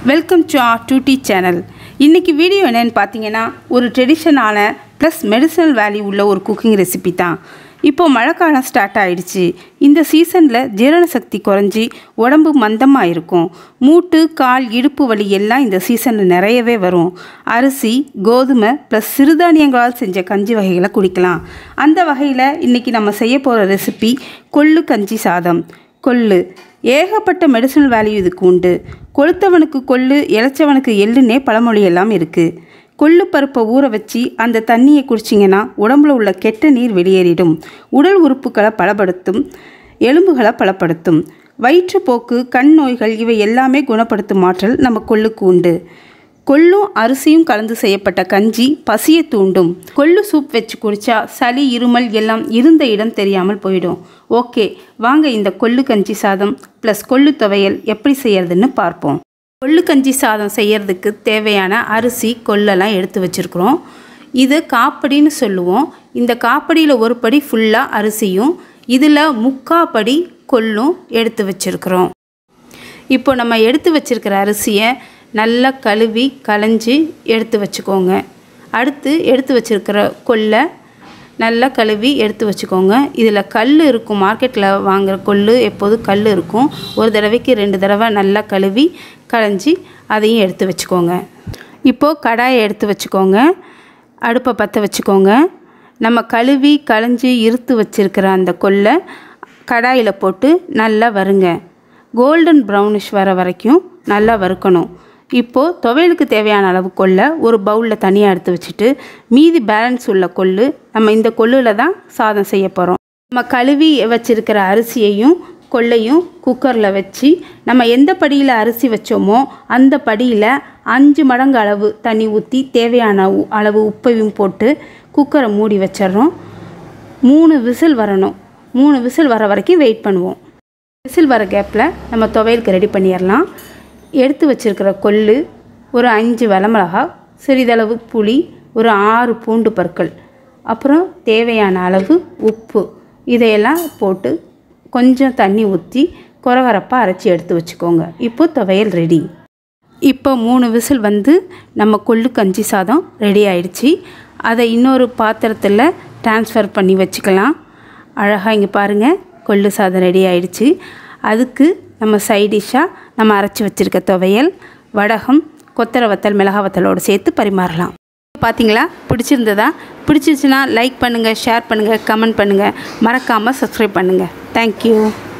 welcome to ஆர் டூடி channel இன்றைக்கி வீடியோ என்னென்னு பார்த்தீங்கன்னா ஒரு ட்ரெடிஷனான ப்ளஸ் மெடிசனல் வேல்யூ உள்ள ஒரு குக்கிங் ரெசிபி தான் இப்போது மழைக்காலம் ஸ்டார்ட் ஆயிடுச்சு இந்த சீசனில் ஜீரண சக்தி குறைஞ்சி உடம்பு மந்தமாக இருக்கும் மூட்டு கால் இடுப்பு வலி எல்லாம் இந்த சீசனில் நிறையவே வரும் அரிசி கோதுமை ப்ளஸ் சிறுதானியங்களால் செஞ்ச கஞ்சி வகைகளை குடிக்கலாம் அந்த வகையில் இன்றைக்கி நம்ம செய்ய போகிற ரெசிபி கொள்ளு கஞ்சி சாதம் கொள்ளு ஏகப்பட்ட மெடிசனல் வேல்யூ இதுக்கு உண்டு கொளுத்தவனுக்கு கொள்ளு இளைச்சவனுக்கு எள்ளுன்னே பழமொழி எல்லாம் இருக்குது கொள்ளு பருப்பை ஊற வச்சு அந்த தண்ணியை குடிச்சிங்கன்னா உடம்புல உள்ள கெட்ட நீர் வெளியேறிடும் உடல் உறுப்புகளை பலப்படுத்தும் எலும்புகளை பலப்படுத்தும் வயிற்றுப்போக்கு கண் நோய்கள் இவை எல்லாமே குணப்படுத்தும் ஆற்றல் நம்ம கொள்ளுக்கு உண்டு கொள்ளும் அரிசியும் கலந்து செய்யப்பட்ட கஞ்சி பசியை தூண்டும் கொள்ளு சூப் வச்சு குடிச்சா சளி இருமல் எல்லாம் இருந்த இடம் தெரியாமல் போயிடும் ஓகே வாங்க இந்த கொள்ளு கஞ்சி சாதம் ப்ளஸ் கொள்ளு துவையல் எப்படி செய்யறதுன்னு பார்ப்போம் கொள்ளு கஞ்சி சாதம் செய்யறதுக்கு தேவையான அரிசி கொள்ளெல்லாம் எடுத்து வச்சுருக்குறோம் இது காப்படின்னு சொல்லுவோம் இந்த காப்படியில் ஒரு படி ஃபுல்லாக அரிசியும் இதில் முக்கால் படி கொள்ளும் எடுத்து வச்சுருக்குறோம் இப்போ நம்ம எடுத்து வச்சுருக்கிற அரிசியை நல்லா கழுவி களைஞ்சி எடுத்து வச்சுக்கோங்க அடுத்து எடுத்து வச்சுருக்கிற கொல்லை நல்லா கழுவி எடுத்து வச்சுக்கோங்க இதில் கல் இருக்கும் மார்க்கெட்டில் வாங்குகிற கொள்ளு எப்போதும் கல் இருக்கும் ஒரு தடவைக்கு ரெண்டு தடவை நல்லா கழுவி களைஞ்சி அதையும் எடுத்து வச்சுக்கோங்க இப்போது கடாயை எடுத்து வச்சுக்கோங்க அடுப்பை பற்ற வச்சுக்கோங்க நம்ம கழுவி களைஞ்சி இருத்து வச்சுருக்கிற அந்த கொல்லை கடாயில் போட்டு நல்லா வருங்க கோல்டன் ப்ரௌனிஷ் வர வரைக்கும் நல்லா வறுக்கணும் இப்போது துவையலுக்கு தேவையான அளவு கொள்ளை ஒரு பவுலில் தனியாக எடுத்து வச்சுட்டு மீதி பேலன்ஸ் உள்ள கொள்ளு நம்ம இந்த கொள்ளில் தான் சாதம் செய்ய போகிறோம் நம்ம கழுவி வச்சுருக்கிற அரிசியையும் கொள்ளையும் குக்கரில் வச்சு நம்ம எந்த படியில் அரிசி வச்சோமோ அந்த படியில் அஞ்சு மடங்கு அளவு தண்ணி ஊற்றி தேவையான உ- அளவு உப்பையும் போட்டு குக்கரை மூடி வச்சிடுறோம் மூணு விசில் வரணும் மூணு விசில் வர வரைக்கும் வெயிட் பண்ணுவோம் விசில் வர கேப்பில் நம்ம துவையலுக்கு ரெடி பண்ணிடலாம் எடுத்து வச்சிருக்கிற கொள்ளு ஒரு அஞ்சு வரமிளகா சிறிதளவு புளி ஒரு ஆறு பூண்டு பற்கள் அப்புறம் தேவையான அளவு உப்பு இதையெல்லாம் போட்டு கொஞ்சம் தண்ணி ஊற்றி கொரகரப்பாக அரைச்சி எடுத்து வச்சுக்கோங்க இப்போ துவையல் ரெடி இப்போ மூணு விசில் வந்து நம்ம கொள்ளு கஞ்சி சாதம் ரெடி ஆயிடுச்சு அதை இன்னொரு பாத்திரத்தில் ட்ரான்ஸ்ஃபர் பண்ணி வச்சுக்கலாம் அழகாக இங்கே பாருங்கள் கொள்ளு சாதம் ரெடி ஆயிடுச்சு அதுக்கு நம்ம சைடிஷ்ஷாக நம்ம அரைச்சி வச்சுருக்க துவையல் வடகம் கொத்தரை வத்தல் மிளகா வத்தலோடு சேர்த்து பரிமாறலாம் பார்த்தீங்களா பிடிச்சிருந்ததா பிடிச்சிருச்சுன்னா லைக் பண்ணுங்கள் ஷேர் பண்ணுங்கள் கமெண்ட் பண்ணுங்கள் மறக்காமல் சப்ஸ்கிரைப் பண்ணுங்கள் தேங்க்யூ